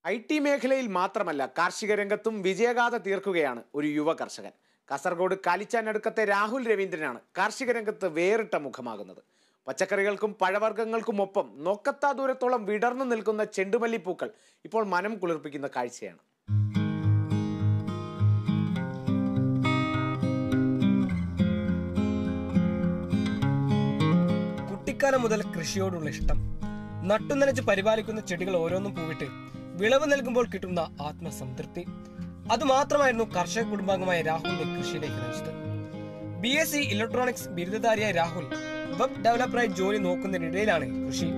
I T മേഖലയിൽ മാത്രമല്ല കാർഷിക രംഗത്തും വിജയഗാഥ തീർക്കുകയാണ് ഒരു യുവ കർഷകൻ കാസർഗോഡ് കാലിച്ചാനടുക്കത്തെ രാഹുൽ രവീന്ദ്രനാണ് കാർഷിക രംഗത്ത് വേറിട്ട മുഖമാകുന്നത് പച്ചക്കറികൾക്കും പഴവർഗ്ഗങ്ങൾക്കും ഒപ്പം നോക്കത്താ ദൂരത്തോളം വിടർന്നു നിൽക്കുന്ന ചെണ്ടുമല്ലിപ്പൂക്കൾ ഇപ്പോൾ മനം കുളിർപ്പിക്കുന്ന കാഴ്ചയാണ് കുട്ടിക്കാലം മുതൽ കൃഷിയോടുള്ള ഇഷ്ടം നട്ടുനനച്ച് പരിപാലിക്കുന്ന ചെടികൾ ഓരോന്നും പൂവിട്ട് വിളവ് നൽകുമ്പോൾ കിട്ടുന്ന ആത്മസംതൃപ്തി അതുമാത്രമായിരുന്നു കർഷക കുടുംബാംഗമായ രാഹുലിനെ കൃഷിയിലേക്ക് നയിച്ചത് ബി എസ് സി ഇലക്ട്രോണിക്സ് ബിരുദധാരിയായ രാഹുൽ വെബ് ഡെവലപ്പറായി ജോലി നോക്കുന്നതിനിടയിലാണ് കൃഷി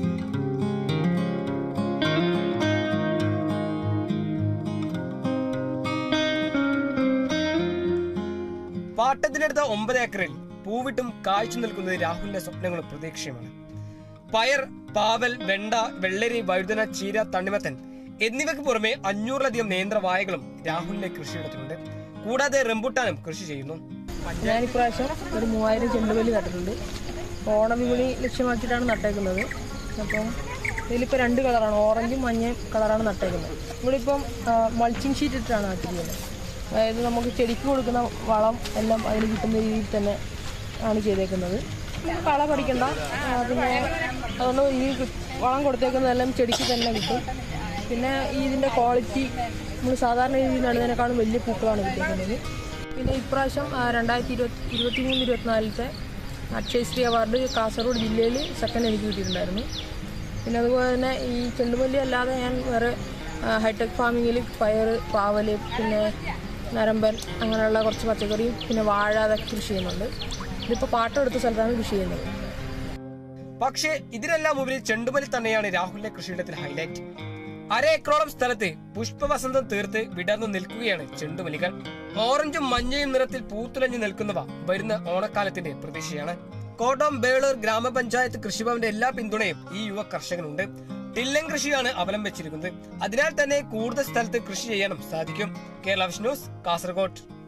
പാട്ടത്തിനെടുത്ത ഒമ്പത് ഏക്കറിൽ പൂവിട്ടും കായ്ച്ചു നിൽക്കുന്നത് രാഹുലിന്റെ സ്വപ്നങ്ങളും പ്രതീക്ഷയുമാണ് പയർ പാവൽ വെണ്ട വെള്ളരി വഴുതന ചീര തണ്ണിമത്തൻ എന്നിവയ്ക്ക് പുറമെ അഞ്ഞൂറിലധികം നേന്ത്രവായകളും രാഹുലിന്റെ കൃഷിയിടത്തിലുണ്ട് കൂടാതെ റംബുട്ടാനും കൃഷി ചെയ്യുന്നു ഞാൻ ഇപ്രാവശ്യം ഒരു മൂവായിരം ചെണ്ടുമല്ലി നട്ടിട്ടുണ്ട് ഓണവിപണി ലക്ഷ്യമാക്കിയിട്ടാണ് നട്ടേക്കുന്നത് അപ്പം ഇതിലിപ്പോൾ രണ്ട് കളറാണ് ഓറഞ്ചും മഞ്ഞയും കളറാണ് നട്ടേക്കുന്നത് ഇവിടെ ഇപ്പം മൾച്ചിങ് ഷീറ്റ് ഇട്ടിട്ടാണ് നട്ടിരിക്കുന്നത് അതായത് നമുക്ക് ചെടിക്ക് കൊടുക്കുന്ന വളം എല്ലാം അതിന് കിട്ടുന്ന രീതിയിൽ തന്നെ ആണ് ചെയ്തേക്കുന്നത് കള പഠിക്കണ്ട ആ, പിന്നെ അതുകൊണ്ട് ഈ കി- വളം കൊടുത്തേക്കുന്നതെല്ലാം ചെടിക്ക് തന്നെ കിട്ടും പിന്നെ ഈ ഇതിൻ്റെ ക്വാളിറ്റി നമ്മൾ സാധാരണ രീതിയിൽ നടുന്നതിനേക്കാളും വലിയ പൂക്കളാണ് കിട്ടിയിരിക്കുന്നത് പിന്നെ ഇപ്രാവശ്യം ആ, രണ്ടായിരത്തി ഇരുപത്തി ഇരുപത്തി മൂന്ന് ഇരുപത്തിനാലിലത്തെ അക്ഷയശ്രീ അവാർഡ് കാസർഗോഡ് ജില്ലയിൽ സെക്കൻഡ് എനിക്ക് കിട്ടിയിട്ടുണ്ടായിരുന്നു പിന്നെ അതുപോലെ തന്നെ ഈ ചെണ്ടുമല്ലി അല്ലാതെ ഞാൻ വേറെ ഹൈടെക് ഫാമിങ്ങിൽ പയർ പാവല് പിന്നെ നരമ്പൻ അങ്ങനെയുള്ള കുറച്ച് പച്ചക്കറിയും പിന്നെ വാഴ അതൊക്കെ കൃഷി ചെയ്യുന്നുണ്ട് ഇതിപ്പോൾ പാട്ടം എടുത്ത സ്ഥലത്താണ് കൃഷി ചെയ്യുന്നത് പക്ഷേ ഇതിനെല്ലാം ഉപരി ചെണ്ടുമല്ലി തന്നെയാണ് രാഹുലിന്റെ കൃഷിയിടത്തിൽ ഹൈലൈറ്റ് അര ഏക്കറോളം സ്ഥലത്ത് പുഷ്പവസന്തം തീർത്ത് വിടർന്നു നിൽക്കുകയാണ് ചെണ്ടുമല്ലികൾ ഓറഞ്ചും മഞ്ഞയും നിറത്തിൽ പൂത്തുലഞ്ഞു നിൽക്കുന്നവ വരുന്ന ഓണക്കാലത്തിന്റെ പ്രതീക്ഷയാണ് കോട്ടം ബേളൂർ ഗ്രാമപഞ്ചായത്ത് കൃഷിഭവന്റെ എല്ലാ പിന്തുണയും ഈ യുവ കർഷകനുണ്ട് ടില്ലൻ കൃഷിയാണ് അവലംബിച്ചിരിക്കുന്നത് അതിനാൽ തന്നെ കൂടുതൽ സ്ഥലത്ത് കൃഷി ചെയ്യാനും സാധിക്കും കേരള വിഷ്ണൂസ് കാസർഗോഡ്